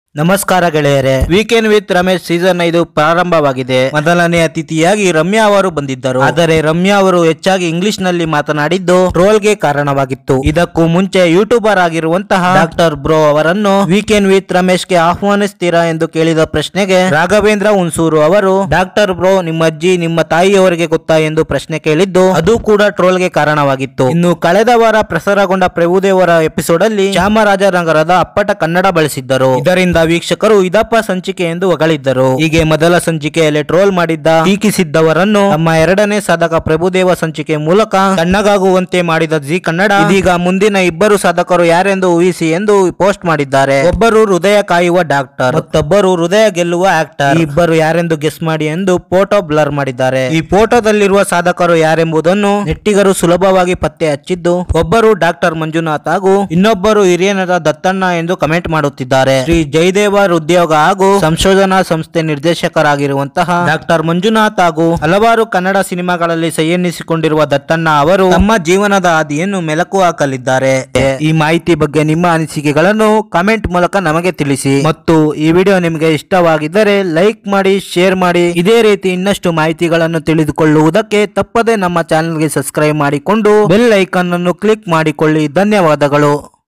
ನಮಸ್ಕಾರ ಗೆಳೆಯರೆ weekend with Ramesh season ಐದು ಪ್ರಾರಂಭವಾಗಿದೆ ಮೊದಲನೇ ಅತಿಥಿಯಾಗಿ ರಮ್ಯಾ ಅವರು ಬಂದಿದ್ದರು ಆದರೆ ರಮ್ಯಾ ಅವರು ಹೆಚ್ಚಾಗಿ ಇಂಗ್ಲಿಷ್ ನಲ್ಲಿ ಮಾತನಾಡಿದ್ದು ಟ್ರೋಲ್ಗೆ ಕಾರಣವಾಗಿತ್ತು ಇದಕ್ಕೂ ಮುಂಚೆ ಯೂಟ್ಯೂಬರ್ ಆಗಿರುವಂತಹ ಡಾಕ್ಟರ್ ಬ್ರೋ ಅವರನ್ನು ವೀಕೆಂಡ್ ವಿತ್ ರಮೇಶ್ಗೆ ಆಹ್ವಾನಿಸ್ತೀರಾ ಎಂದು ಕೇಳಿದ ಪ್ರಶ್ನೆಗೆ ರಾಘವೇಂದ್ರ ಹುಣಸೂರು ಅವರು ಡಾಕ್ಟರ್ ಬ್ರೋ ನಿಮ್ಮ ಅಜ್ಜಿ ನಿಮ್ಮ ತಾಯಿಯವರಿಗೆ ಗೊತ್ತಾ ಎಂದು ಪ್ರಶ್ನೆ ಕೇಳಿದ್ದು ಅದು ಕೂಡ ಟ್ರೋಲ್ಗೆ ಕಾರಣವಾಗಿತ್ತು ಇನ್ನು ಕಳೆದ ವಾರ ಪ್ರಸಾರಗೊಂಡ ಪ್ರಭುದೇವರ ಎಪಿಸೋಡ್ ಅಲ್ಲಿ ಚಾಮರಾಜನಗರದ ಅಪ್ಪಟ ಕನ್ನಡ ಬಳಸಿದ್ದರು ಇದರಿಂದ ವೀಕ್ಷಕರು ಇದಪ್ಪ ಸಂಚಿಕೆ ಎಂದು ಹೊಗಳಿದ್ದರು ಹೀಗೆ ಮೊದಲ ಸಂಚಿಕೆಯಲ್ಲಿ ಟ್ರೋಲ್ ಮಾಡಿದ್ದ ಟೀಕಿಸಿದ್ದವರನ್ನು ನಮ್ಮ ಎರಡನೇ ಸಾಧಕ ಪ್ರಭುದೇವ ಸಂಚಿಕೆ ಮೂಲಕ ತಣ್ಣಗಾಗುವಂತೆ ಮಾಡಿದ ಜಿ ಕನ್ನಡ ಇದೀಗ ಮುಂದಿನ ಇಬ್ಬರು ಸಾಧಕರು ಯಾರೆಂದು ಊಹಿಸಿ ಎಂದು ಪೋಸ್ಟ್ ಮಾಡಿದ್ದಾರೆ ಒಬ್ಬರು ಹೃದಯ ಕಾಯುವ ಡಾಕ್ಟರ್ ಮತ್ತೊಬ್ಬರು ಹೃದಯ ಗೆಲ್ಲುವ ಆಕ್ಟರ್ ಈ ಇಬ್ಬರು ಯಾರೆಂದು ಗೆಸ್ ಮಾಡಿ ಎಂದು ಫೋಟೋ ಬ್ಲರ್ ಮಾಡಿದ್ದಾರೆ ಈ ಫೋಟೋದಲ್ಲಿರುವ ಸಾಧಕರು ಯಾರೆಂಬುದನ್ನು ನೆಟ್ಟಿಗರು ಸುಲಭವಾಗಿ ಪತ್ತೆ ಹಚ್ಚಿದ್ದು ಒಬ್ಬರು ಡಾಕ್ಟರ್ ಮಂಜುನಾಥ್ ಹಾಗೂ ಇನ್ನೊಬ್ಬರು ಹಿರಿಯನದ ದತ್ತಣ್ಣ ಎಂದು ಕಮೆಂಟ್ ಮಾಡುತ್ತಿದ್ದಾರೆ ಶ್ರೀ ಜಯದೇವರ್ ಉದ್ಯೋಗ ಹಾಗೂ ಸಂಶೋಧನಾ ಸಂಸ್ಥೆ ನಿರ್ದೇಶಕರಾಗಿರುವಂತಹ ಡಾಕ್ಟರ್ ಮಂಜುನಾಥ್ ಹಾಗೂ ಹಲವಾರು ಕನ್ನಡ ಸಿನಿಮಾಗಳಲ್ಲಿ ಸೈಯೆನ್ನಿಸಿಕೊಂಡಿರುವ ದತ್ತಣ್ಣ ಅವರು ತಮ್ಮ ಜೀವನದ ಹಾದಿಯನ್ನು ಮೆಲುಕು ಹಾಕಲಿದ್ದಾರೆ ಈ ಮಾಹಿತಿ ಬಗ್ಗೆ ನಿಮ್ಮ ಅನಿಸಿಕೆಗಳನ್ನು ಕಾಮೆಂಟ್ ಮೂಲಕ ನಮಗೆ ತಿಳಿಸಿ ಮತ್ತು ಈ ವಿಡಿಯೋ ನಿಮಗೆ ಇಷ್ಟವಾಗಿದ್ದರೆ ಲೈಕ್ ಮಾಡಿ ಶೇರ್ ಮಾಡಿ ಇದೇ ರೀತಿ ಇನ್ನಷ್ಟು ಮಾಹಿತಿಗಳನ್ನು ತಿಳಿದುಕೊಳ್ಳುವುದಕ್ಕೆ ತಪ್ಪದೆ ನಮ್ಮ ಚಾನೆಲ್ಗೆ ಸಬ್ಸ್ಕ್ರೈಬ್ ಮಾಡಿಕೊಂಡು ಬೆಲ್ ಐಕಾನ್ ಅನ್ನು ಕ್ಲಿಕ್ ಮಾಡಿಕೊಳ್ಳಿ ಧನ್ಯವಾದಗಳು